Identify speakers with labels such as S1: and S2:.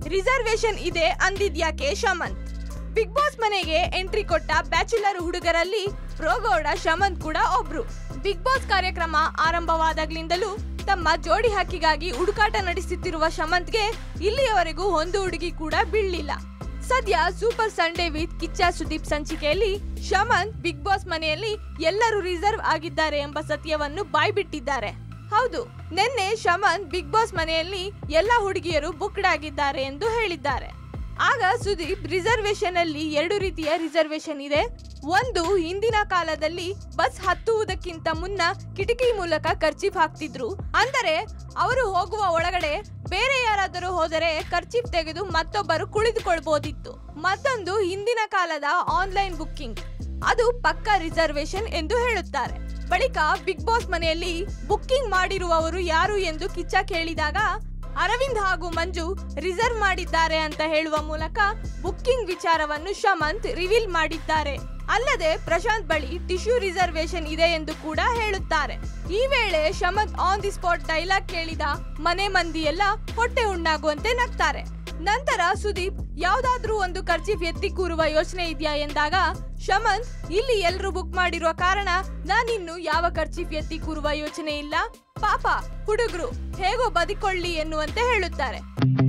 S1: reservation ಇದೆ ಅಂದಿದ್ಯಾಕೆ Shamanth big boss ಮನೆಗೆ ಎಂಟ್ರಿ ಕೊಟ್ಟ ಬ್ಯಾಚುಲರ್ ಹುಡುಗರಲ್ಲಿ ಪ್ರೋಗೌಡ ಶಮಂತ್ ಕೂಡ ಒಬ್ರು ಬಿಗ್ ಬಾಸ್ ಕಾರ್ಯಕ್ರಮ ಆರಂಭವಾದಾಗ್ಲಿಂದಲೂ ತಮ್ಮ ಜೋಡಿ ಹಕ್ಕಿಗಾಗಿ ಹುಡುಕಾಟ ನಡೆಸುತ್ತಿರುವ ಶಮಂತ್ಗೆ ಇಲ್ಲಿಯವರೆಗೂ ಒಂದು ಹುಡುಗಿ ಕೂಡ ಬೀಳಲಿಲ್ಲ ಸದ್ಯ super Sunday with Kichcha Sudeep ಸಂಚಿಕೆಯಲ್ಲಿ ಶಮಂತ್ ಬಿಗ್ ಬಾಸ್ ಮನೆಯಲ್ಲಿ ಎಲ್ಲರೂ ರಿಸರ್ವ್ ಆಗಿದ್ದಾರೆ ಎಂಬ ಸತ್ಯವನ್ನು ಬಾಯ್ಬಿಟ್ಟಿದ್ದಾರೆ ಹೌದು ನಿನ್ನೆ ಶಮಂತ್ ಬಿಗ್ ಬಾಸ್ ಮನೆಯಲ್ಲಿ ಎಲ್ಲ ಹುಡುಗಿಯರು ಬುಕ್ಡ್ ಆಗಿದ್ದಾರೆ ಎಂದು ಹೇಳಿದ್ದಾರೆ ಆಗ ಸುದೀಪ್ ರಿಸರ್ವೇಶನ್ ಅಲ್ಲಿ ಎರಡು ರೀತಿಯ ರಿಸರ್ವೇಶನ್ ಇದೆ ಒಂದು ಹಿಂದಿನ ಕಾಲದಲ್ಲಿ ಬಸ್ ಹತ್ತುವುದಕ್ಕಿಂತ ಮುನ್ನ ಕಿಟಕಿ ಮೂಲಕ ಖರ್ಚೀಫ್ ಹಾಕ್ತಿದ್ರು ಅಂದರೆ ಅವರು ಹೋಗುವ ಒಳಗಡೆ ಬೇರೆ ಯಾರಾದರೂ ಹೋದರೆ ಖರ್ಚೀಫ್ ತೆಗೆದು ಮತ್ತೊಬ್ಬರು ಕುಳಿತುಕೊಳ್ಬಹುದಿತ್ತು ಮತ್ತೊಂದು ಹಿಂದಿನ ಕಾಲದ ಆನ್ಲೈನ್ ಬುಕ್ಕಿಂಗ್ ಅದು ಪಕ್ಕಾ ರಿಸರ್ವೇಶನ್ ಎಂದು ಹೇಳುತ್ತಾರೆ ಬಳಿಕ ಬಿಗ್ ಬಾಸ್ ಮನೆಯಲ್ಲಿ ಬುಕ್ಕಿಂಗ್ ಮಾಡಿರುವವರು ಯಾರು ಎಂದು ಕಿಚ್ಚ ಕೇಳಿದಾಗ ಅರವಿಂದ್ ಹಾಗೂ ಮಂಜು ರಿಸರ್ವ್ ಮಾಡಿದ್ದಾರೆ ಅಂತ ಹೇಳುವ ಮೂಲಕ ಬುಕ್ಕಿಂಗ್ ವಿಚಾರವನ್ನು ಶಮಂತ್ ರಿವೀಲ್ ಮಾಡಿದ್ದಾರೆ ಅಲ್ಲದೆ ಪ್ರಶಾಂತ್ ಬಳಿ ಟಿಶ್ಯೂ ರಿಸರ್ವೇಶನ್ ಇದೆ ಎಂದು ಕೂಡ ಹೇಳುತ್ತಾರೆ ಈ ವೇಳೆ Shamanth on the spot dialogue ಕೇಳಿದ ಮನೆ ಮಂದಿ ಎಲ್ಲ ಹೊಟ್ಟೆ ಉಣ್ಣಾಗುವಂತೆ ನಗ್ತಾರೆ ನಂತರ ಸುದೀಪ್ ಯಾವ್ದಾದ್ರೂ ಒಂದು ಖರ್ಚೀಫ್ ಎತ್ತಿ ಕೂರುವ ಯೋಚನೆ ಇದೆಯಾ ಎಂದಾಗ ಶಮಂತ್ ಇಲ್ಲಿ ಎಲ್ರು ಬುಕ್ ಮಾಡಿರುವ ಕಾರಣ ನಾನಿನ್ನು ಯಾವ ಖರ್ಚೀಫ್ ಎತ್ತಿ ಕೂರುವ ಯೋಚನೆ ಇಲ್ಲ ಪಾಪ ಹುಡುಗರು ಹೇಗೋ ಬದುಕೊಳ್ಳಿ ಎನ್ನುವಂತೆ ಹೇಳುತ್ತಾರೆ